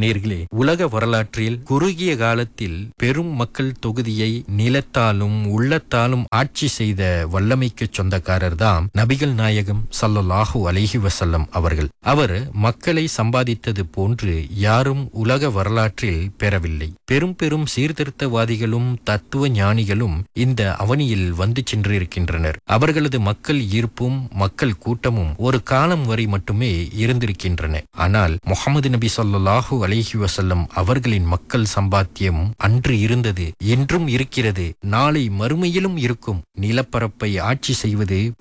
நேர்களே உலக வரலாற்றில் குறுகிய காலத்தில் பெரும் மக்கள் தொகுதியை நிலத்தாலும் உள்ளத்தாலும் ஆட்சி செய்த வல்லமைக்கு சொந்தக்காரர் தான் நபிகள் நாயகம் ஸல்லல்லாஹு அலைஹி வஸல்லம் அவர்கள் அவர் மக்களை சம்பாதித்தது போன்று யாரும் உலக வரலாற்றில் பெறவில்லை பெரும் பெரும் சீர்திருத்தவாதிகளும் தத்துவ ஞானிகளும் இந்த அவனியில் வந்து சென்றிருக்கின்றனர் அவர்களது மக்கள் ஈர்ப்பும் மக்கள் கூட்டமும் ஒரு காலம் வரை மட்டுமே இருந்திருக்கின்றன ஆனால் முகமது நபி ஸல்லல்லாஹு அலைஹி வஸல்லம் அவர்களின் மக்கள் சம்பாத்தியம் அன்று இருந்தது என்றும் இருக்கிறது நாளை மறுமையிலும் இருக்கும் நிலப்பரப்பை ஆட்சி செய்வது